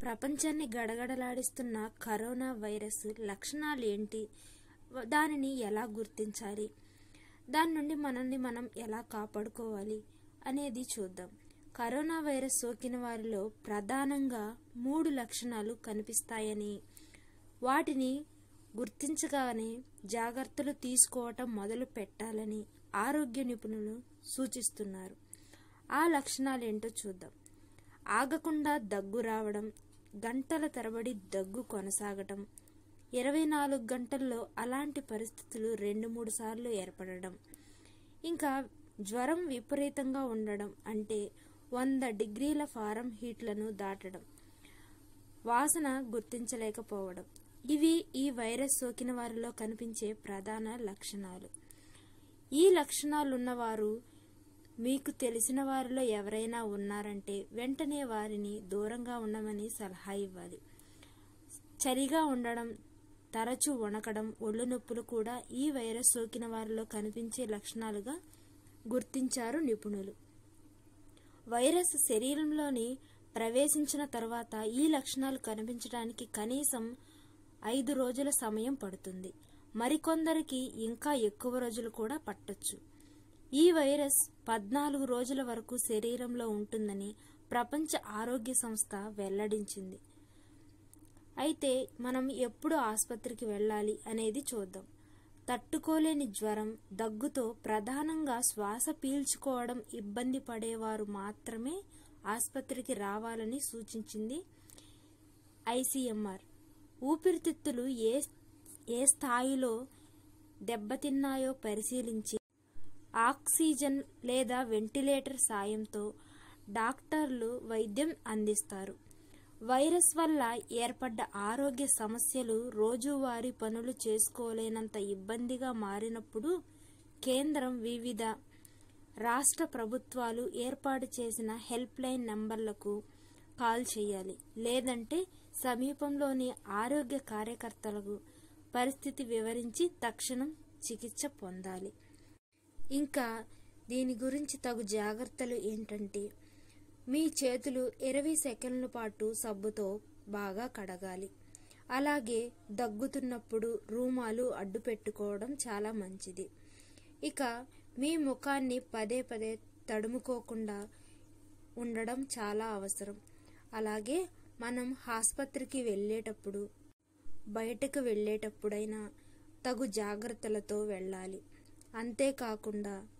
ప్రపంచాన్ని గడగడలాడిస్తున్న corona virus లక్షణాలు ఏంటి వ- దానిని ఎలా గుర్తించాలి దాని నుండి మనల్ని మనం ఎలా కాపాడుకోవాలి అనేది చూద్దాం కరోనా వైరస్ సోకిన వారిలో ప్రధానంగా మూడు లక్షణాలు కనిపిస్తాయని వాటిని గుర్తించగానే జాగ్రత్తలు తీసుకోవటం మొదలు పెట్టాలని ఆరోగ్య నిపుణులు సూచిస్తున్నారు ఆ లక్షణాలు ఏంటో చూద్దాం ఆగకుండా దగ్గు రావడం గంటల తరబడి దగ్గు కొనసాగటం ఇరవై నాలుగు గంటల్లో అలాంటి పరిస్థితులు రెండు మూడు సార్లు ఏర్పడడం ఇంకా జ్వరం విపరీతంగా ఉండడం అంటే వంద డిగ్రీల ఫారం హీట్లను దాటడం వాసన గుర్తించలేకపోవడం ఇవి ఈ వైరస్ సోకిన వారిలో కనిపించే ప్రధాన లక్షణాలు ఈ లక్షణాలున్నవారు మీకు తెలిసిన వారిలో ఎవరైనా ఉన్నారంటే వెంటనే వారిని దూరంగా ఉండమని సలహా ఇవ్వాలి చలిగా ఉండడం తరచూ వణకడం ఒళ్ళు నొప్పులు కూడా ఈ వైరస్ సోకిన వారిలో కనిపించే లక్షణాలుగా గుర్తించారు నిపుణులు వైరస్ శరీరంలోని ప్రవేశించిన తర్వాత ఈ లక్షణాలు కనిపించడానికి కనీసం ఐదు రోజుల సమయం పడుతుంది మరికొందరికి ఇంకా ఎక్కువ రోజులు కూడా పట్టొచ్చు ఈ వైరస్ పద్నాలుగు రోజుల వరకు శరీరంలో ఉంటుందని ప్రపంచ ఆరోగ్య సంస్థ వెల్లడించింది అయితే మనం ఎప్పుడు ఆసుపత్రికి వెళ్ళాలి అనేది చూద్దాం తట్టుకోలేని జ్వరం దగ్గుతో ప్రధానంగా శ్వాస పీల్చుకోవడం ఇబ్బంది పడేవారు మాత్రమే ఆసుపత్రికి రావాలని సూచించింది ఐసీఎంఆర్ ఊపిరితిత్తులు ఏ ఏ స్థాయిలో దెబ్బతిన్నాయో పరిశీలించి ఆక్సిజన్ లేదా వెంటిలేటర్ సాయంతో డాక్టర్లు వైద్యం అందిస్తారు వైరస్ వల్ల ఏర్పడ్డ ఆరోగ్య సమస్యలు రోజువారీ పనులు చేసుకోలేనంత ఇబ్బందిగా మారినప్పుడు కేంద్రం వివిధ రాష్ట్ర ప్రభుత్వాలు ఏర్పాటు చేసిన హెల్ప్ లైన్ నంబర్లకు కాల్ చేయాలి లేదంటే సమీపంలోని ఆరోగ్య కార్యకర్తలకు పరిస్థితి వివరించి తక్షణం చికిత్స పొందాలి ఇంకా దీని గురించి తగు జాగ్రత్తలు ఏంటంటే మీ చేతులు ఇరవై సెకండ్ల పాటు సబ్బుతో బాగా కడగాలి అలాగే దగ్గుతున్నప్పుడు రూమాలు అడ్డు పెట్టుకోవడం చాలా మంచిది ఇక మీ ముఖాన్ని పదే పదే తడుముకోకుండా ఉండడం చాలా అవసరం అలాగే మనం ఆసుపత్రికి వెళ్ళేటప్పుడు బయటకు వెళ్ళేటప్పుడైనా తగు జాగ్రత్తలతో వెళ్ళాలి అంతేకాకుండా